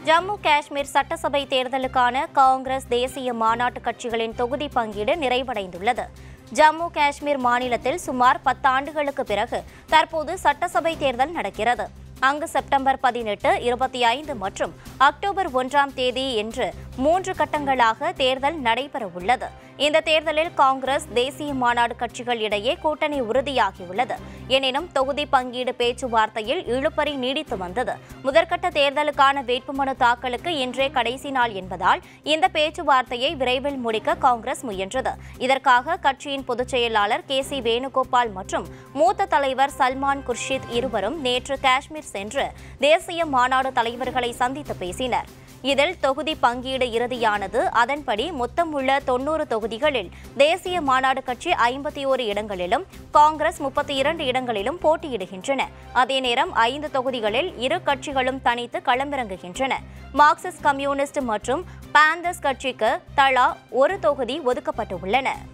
ஜம்மு காஷ்மீர் சட்டசபை தேர்தலுக்கான காங்கிரஸ் தேசிய மாநாட்டு கட்சிகளின் தொகுதி பங்கீடு நிறைவடைந்துள்ளது ஜம்மு காஷ்மீர் மாநிலத்தில் சுமார் பத்தாண்டுகளுக்கு பிறகு தற்போது சட்டசபை தேர்தல் நடக்கிறது அங்கு செப்டம்பர் பதினெட்டு இருபத்தி ஐந்து மற்றும் அக்டோபர் ஒன்றாம் தேதி என்று மூன்று கட்டங்களாக தேர்தல் நடைபெறவுள்ளது இந்த தேர்தலில் காங்கிரஸ் தேசிய மாநாடு கட்சிகள் இடையே கூட்டணி உறுதியாகியுள்ளது எனினும் தொகுதி பங்கீடு பேச்சுவார்த்தையில் இழுபறி நீடித்து வந்தது முதற்கட்ட தேர்தலுக்கான வேட்புமனு தாக்கலுக்கு இன்றே கடைசி நாள் என்பதால் இந்த பேச்சுவார்த்தையை விரைவில் முடிக்க காங்கிரஸ் முயன்றது இதற்காக கட்சியின் பொதுச் செயலாளர் கே சி வேணுகோபால் மற்றும் மூத்த தலைவர் சல்மான் குர்ஷித் இருவரும் நேற்று காஷ்மீர் சென்று தேசிய மாநாடு தலைவர்களை சந்தித்து பேசினர் இதில் தொகுதி பங்கீடு இறுதியானது அதன்படி மொத்தம் உள்ள தொன்னூறு தொகுதிகளில் தேசிய மாநாடு கட்சி ஐம்பத்தி ஓரு இடங்களிலும் காங்கிரஸ் முப்பத்தி இரண்டு இடங்களிலும் போட்டியிடுகின்றன அதே நேரம் ஐந்து தொகுதிகளில் இரு கட்சிகளும் தனித்து களமிறங்குகின்றன மார்க்சிஸ்ட் கம்யூனிஸ்ட் மற்றும் பாந்தஸ் கட்சிக்கு தலா ஒரு தொகுதி ஒதுக்கப்பட்டுள்ளன